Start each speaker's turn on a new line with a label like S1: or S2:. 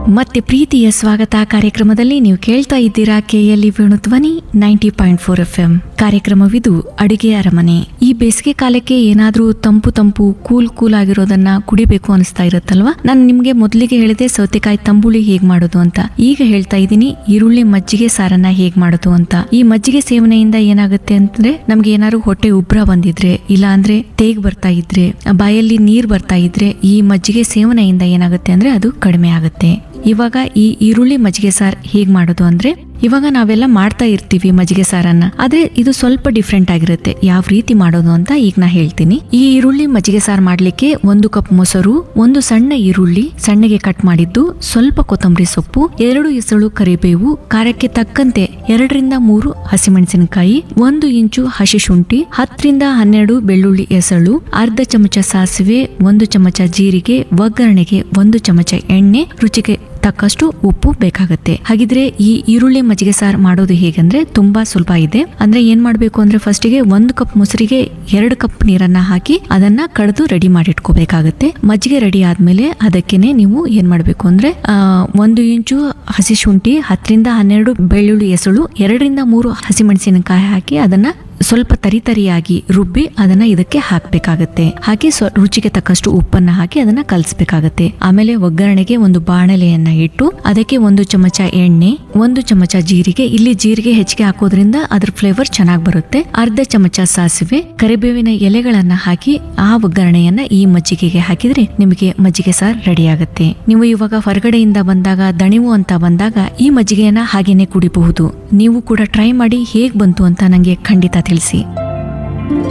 S1: ಮತ್ತೆ ಪ್ರೀತಿಯ ಸ್ವಾಗತ ಕಾರ್ಯಕ್ರಮದಲ್ಲಿ ನೀವು ಕೇಳ್ತಾ ಇದ್ದೀರಾ KLE Venudhwani ninety point four F M ಕಾರ್ಯಕ್ರಮವಿದು ಅಡುಗೆ ಅರಮನೆ ಈ ಬೇಸಿಗೆ ಕಾಲಕ್ಕೆ ಏನಾದ್ರೂ ತಂಪು ತಂಪು ಕೂಲ್ ಕೂಲ್ ಆಗಿರೋದನ್ನ ಕುಡಿಬೇಕು ಅನಿಸ್ತಾ ಇರುತ್ತಲ್ವಾ ನಾನು ನಿಮ್ಗೆ ಮೊದಲಿಗೆ ಹೇಳಿದೆ ಸೌತೆಕಾಯಿ ತಂಬುಳಿ ಹೇಗ್ ಮಾಡೋದು ಅಂತ ಈಗ ಹೇಳ್ತಾ ಇದ್ದೀನಿ ಈರುಳ್ಳಿ ಮಜ್ಜಿಗೆ ಸಾರನ್ನ ಹೇಗ್ ಮಾಡೋದು ಅಂತ ಈ ಮಜ್ಜಿಗೆ ಸೇವನೆಯಿಂದ ಏನಾಗುತ್ತೆ ಅಂತಂದ್ರೆ ನಮ್ಗೆ ಏನಾದ್ರು ಹೊಟ್ಟೆ ಉಬ್ರ ಬಂದಿದ್ರೆ ಇಲ್ಲ ಅಂದ್ರೆ ತೇಗ್ ಬರ್ತಾ ಇದ್ರೆ ಬಾಯಲ್ಲಿ ನೀರ್ ಬರ್ತಾ ಇದ್ರೆ ಈ ಮಜ್ಜಿಗೆ ಸೇವನೆಯಿಂದ ಏನಾಗುತ್ತೆ ಅಂದ್ರೆ ಅದು ಕಡಿಮೆ ಆಗುತ್ತೆ ಇವಾಗ ಈ ಈರುಳ್ಳಿ ಮಜ್ಜಿಗೆ ಸಾರ್ ಹೇಗ್ ಮಾಡೋದು ಅಂದ್ರೆ ಇವಾಗ ನಾವೆಲ್ಲ ಮಾಡ್ತಾ ಇರ್ತೀವಿ ಮಜ್ಜಿಗೆ ಸಾರನ್ನ ಆದ್ರೆ ಇದು ಸ್ವಲ್ಪ ಡಿಫ್ರೆಂಟ್ ಆಗಿರುತ್ತೆ ಯಾವ ರೀತಿ ಮಾಡೋದು ಅಂತ ಈಗ ನಾ ಹೇಳ್ತೀನಿ ಈ ಈರುಳ್ಳಿ ಮಜ್ಜಿಗೆ ಸಾರ್ ಮಾಡ್ಲಿಕ್ಕೆ ಒಂದು ಕಪ್ ಮೊಸರು ಒಂದು ಸಣ್ಣ ಈರುಳ್ಳಿ ಸಣ್ಣಗೆ ಕಟ್ ಮಾಡಿದ್ದು ಸ್ವಲ್ಪ ಕೊತ್ತಂಬರಿ ಸೊಪ್ಪು ಎರಡು ಎಸಳು ಕರಿಬೇವು ಖಾರಕ್ಕೆ ತಕ್ಕಂತೆ ಎರಡರಿಂದ ಮೂರು ಹಸಿಮೆಣಸಿನಕಾಯಿ ಒಂದು ಇಂಚು ಹಸಿ ಶುಂಠಿ ಹತ್ತರಿಂದ ಹನ್ನೆರಡು ಬೆಳ್ಳುಳ್ಳಿ ಎಸಳು ಅರ್ಧ ಚಮಚ ಸಾಸಿವೆ ಒಂದು ಚಮಚ ಜೀರಿಗೆ ಒಗ್ಗರಣೆಗೆ ಒಂದು ಚಮಚ ಎಣ್ಣೆ ರುಚಿಗೆ ತಕ್ಕಷ್ಟು ಉಪ್ಪು ಬೇಕಾಗುತ್ತೆ ಹಾಗಿದ್ರೆ ಈ ಈರುಳ್ಳಿ ಮಜ್ಜಿಗೆ ಸಾರ್ ಮಾಡೋದು ಹೇಗಂದ್ರೆ ತುಂಬಾ ಸುಲಭ ಇದೆ ಅಂದ್ರೆ ಏನ್ ಮಾಡ್ಬೇಕು ಅಂದ್ರೆ ಫಸ್ಟಿಗೆ ಒಂದು ಕಪ್ ಮೊಸರಿಗೆ ಎರಡು ಕಪ್ ನೀರನ್ನ ಹಾಕಿ ಅದನ್ನ ಕಡ್ದು ರೆಡಿ ಮಾಡಿಟ್ಕೋಬೇಕಾಗತ್ತೆ ಮಜ್ಜಿಗೆ ರೆಡಿ ಆದ್ಮೇಲೆ ಅದಕ್ಕೆನೆ ನೀವು ಏನ್ ಮಾಡ್ಬೇಕು ಅಂದ್ರೆ ಆ, ಒಂದು ಇಂಚು ಹಸಿ ಶುಂಠಿ ಹತ್ತರಿಂದ ಹನ್ನೆರಡು ಬೆಳ್ಳುಳ್ಳಿ ಎಸಳು ಎರಡರಿಂದ ಮೂರು ಹಸಿಮೆಣಸಿನಕಾಯಿ ಹಾಕಿ ಅದನ್ನ ಸ್ವಲ್ಪ ತರಿತರಿಯಾಗಿ ರುಬ್ಬಿ ಅದನ್ನ ಇದಕ್ಕೆ ಹಾಕ್ಬೇಕಾಗತ್ತೆ ಹಾಕಿ ಸ್ವ ರುಚಿಗೆ ತಕ್ಕಷ್ಟು ಉಪ್ಪನ್ನ ಹಾಕಿ ಅದನ್ನ ಕಲಿಸ್ಬೇಕಾಗತ್ತೆ ಆಮೇಲೆ ಒಗ್ಗರಣೆಗೆ ಒಂದು ಬಾಣಲೆಯನ್ನ ಇಟ್ಟು ಅದಕ್ಕೆ ಒಂದು ಚಮಚ ಎಣ್ಣೆ ಒಂದು ಚಮಚ ಜೀರಿಗೆ ಇಲ್ಲಿ ಜೀರಿಗೆ ಹೆಚ್ಚಿಗೆ ಹಾಕೋದ್ರಿಂದ ಅದ್ರ ಫ್ಲೇವರ್ ಚೆನ್ನಾಗಿ ಬರುತ್ತೆ ಅರ್ಧ ಚಮಚ ಸಾಸಿವೆ ಕರಿಬೇವಿನ ಎಲೆಗಳನ್ನ ಹಾಕಿ ಆ ಒಗ್ಗರಣೆಯನ್ನ ಈ ಮಜ್ಜಿಗೆಗೆ ಹಾಕಿದ್ರೆ ನಿಮಗೆ ಮಜ್ಜಿಗೆ ಸಾರ್ ರೆಡಿ ಆಗುತ್ತೆ ನೀವು ಇವಾಗ ಹೊರಗಡೆಯಿಂದ ಬಂದಾಗ ದಣಿವು ಅಂತ ಬಂದಾಗ ಈ ಮಜ್ಜಿಗೆಯನ್ನ ಹಾಗೇನೆ ಕುಡಿಬಹುದು ನೀವು ಕೂಡ ಟ್ರೈ ಮಾಡಿ ಹೇಗ್ ಬಂತು ಅಂತ ನಂಗೆ ಖಂಡಿತ ತಿಳಿಸಿ